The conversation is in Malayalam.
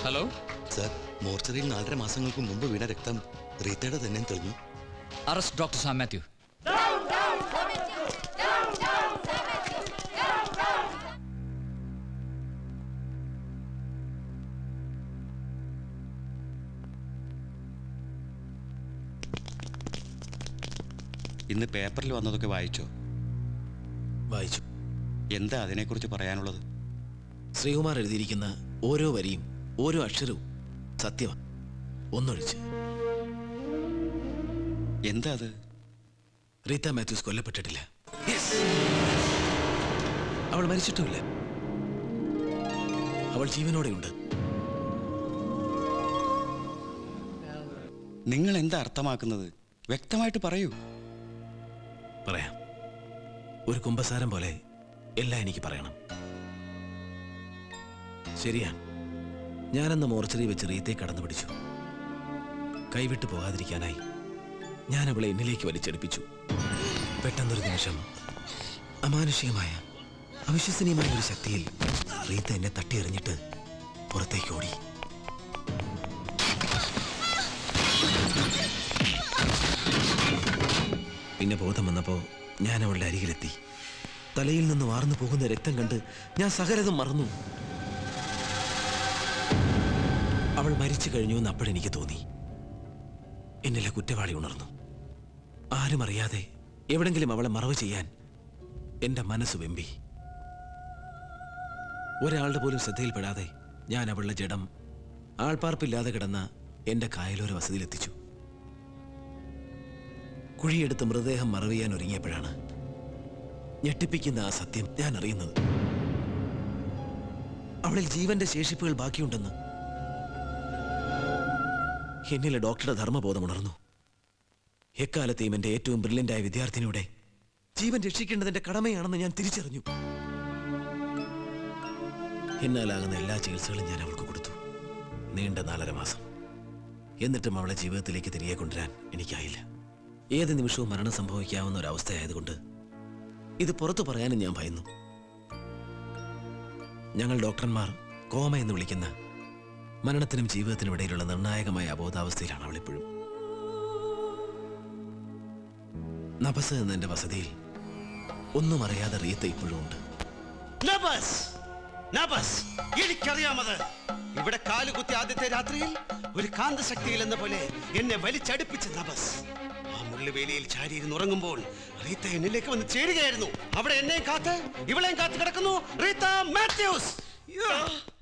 ഹലോ സർ മോർച്ചറിയിൽ നാലര മാസങ്ങൾക്ക് മുമ്പ് വീണ രക്തം റീത്തയുടെ തന്നെ തെളിഞ്ഞു അറസ്റ്റ് ഡോക്ടർ സാം മാത്യു ഇന്ന് പേപ്പറിൽ വന്നതൊക്കെ വായിച്ചോ വായിച്ചു എന്താ അതിനെക്കുറിച്ച് പറയാനുള്ളത് ശ്രീകുമാർ എഴുതിയിരിക്കുന്ന ഓരോ വരിയും ഓരോ അക്ഷരവും സത്യമാണ് ഒന്നൊഴിച്ച് എന്താ അത് റീത്ത മാത്യൂസ് കൊല്ലപ്പെട്ടിട്ടില്ല അവൾ മരിച്ചിട്ടുമില്ല അവൾ ജീവനോടെയുണ്ട് നിങ്ങൾ എന്താ അർത്ഥമാക്കുന്നത് വ്യക്തമായിട്ട് പറയൂ പറയാം ഒരു കുമ്പസാരം പോലെ എല്ലാം എനിക്ക് പറയണം ശരിയാണ് ഞാനെന്ന് മോർച്ചറി വെച്ച് റീത്തെ കടന്നു പിടിച്ചു കൈവിട്ടു പോകാതിരിക്കാനായി ഞാൻ അവളെ എന്നിലേക്ക് വലിച്ചെടുപ്പിച്ചു പെട്ടെന്നൊരു നിമിഷം അമാനുഷികമായ അവിശ്വസനീയമായ ഒരു ശക്തിയിൽ റീത്ത എന്നെ തട്ടിയെറിഞ്ഞിട്ട് പുറത്തേക്ക് ഓടി പിന്നെ ബോധം വന്നപ്പോ ഞാൻ അവളുടെ അരികിലെത്തി തലയിൽ നിന്ന് വാർന്നു പോകുന്ന രക്തം കണ്ട് ഞാൻ സകലതും മറന്നു അവൾ മരിച്ചു കഴിഞ്ഞു എന്ന് അപ്പോഴെനിക്ക് തോന്നി എന്നിലെ കുറ്റവാളി ഉണർന്നു ആരും അറിയാതെ എവിടെങ്കിലും അവളെ മറവ് ചെയ്യാൻ എന്റെ മനസ്സ് വെമ്പി ഒരാളുടെ പോലും ശ്രദ്ധയിൽപ്പെടാതെ ഞാൻ അവളുടെ ജഡം ആൾപ്പാർപ്പില്ലാതെ കിടന്ന എന്റെ കായലോര വസതിയിലെത്തിച്ചു കുഴിയെടുത്ത് മൃതദേഹം മറവിയാൻ ഒരുങ്ങിയപ്പോഴാണ് ഞെട്ടിപ്പിക്കുന്ന ആ സത്യം ഞാൻ അറിയുന്നത് അവളിൽ ജീവന്റെ ശേഷിപ്പുകൾ ബാക്കിയുണ്ടെന്ന് എന്നിലെ ഡോക്ടറുടെ ധർമ്മബോധം ഉണർന്നു എക്കാലത്തെയും എന്റെ ഏറ്റവും ബ്രില്യൻ്റായ വിദ്യാർത്ഥിനിയുടെ ജീവൻ രക്ഷിക്കേണ്ടതിന്റെ കടമയാണെന്ന് ഞാൻ തിരിച്ചറിഞ്ഞു എന്നാലാകുന്ന എല്ലാ ചികിത്സകളും ഞാൻ അവൾക്ക് കൊടുത്തു നീണ്ട നാലര മാസം എന്നിട്ടും അവളെ ജീവിതത്തിലേക്ക് തിരികെ കൊണ്ടുവരാൻ എനിക്കായില്ല ഏത് നിമിഷവും മരണം സംഭവിക്കാവുന്ന ഒരു അവസ്ഥയായതുകൊണ്ട് ഇത് പുറത്തു പറയാനും ഞാൻ ഭയന്നു ഞങ്ങൾ ഡോക്ടർമാർ കോമ എന്ന് വിളിക്കുന്ന മരണത്തിനും ജീവിതത്തിനും ഇടയിലുള്ള നിർണായകമായ അബോധാവസ്ഥയിലാണ് അവളിപ്പോഴും നഭസ് എന്ന എന്റെ വസതിയിൽ ഒന്നും അറിയാതെ റീത്ത ഇപ്പോഴും ഉണ്ട് നബസ് നബസ് എനിക്കറിയാമത് ഇവിടെ കാലുകുത്തി ആദ്യത്തെ രാത്രിയിൽ ഒരു കാന്തശക്തിയിൽ എന്ന പോലെ എന്നെ വലിച്ചടുപ്പിച്ച നബസ് ആ മുള്ളുവേലിയിൽ ചാരിയിരുന്ന് ഉറങ്ങുമ്പോൾ റീത്ത എന്നിലേക്ക് വന്ന് ചേരുകയായിരുന്നു അവിടെ എന്നെയും കാത്ത് ഇവളെയും കാത്ത് കിടക്കുന്നു റീത്ത മാത്യൂസ് യ്യോ.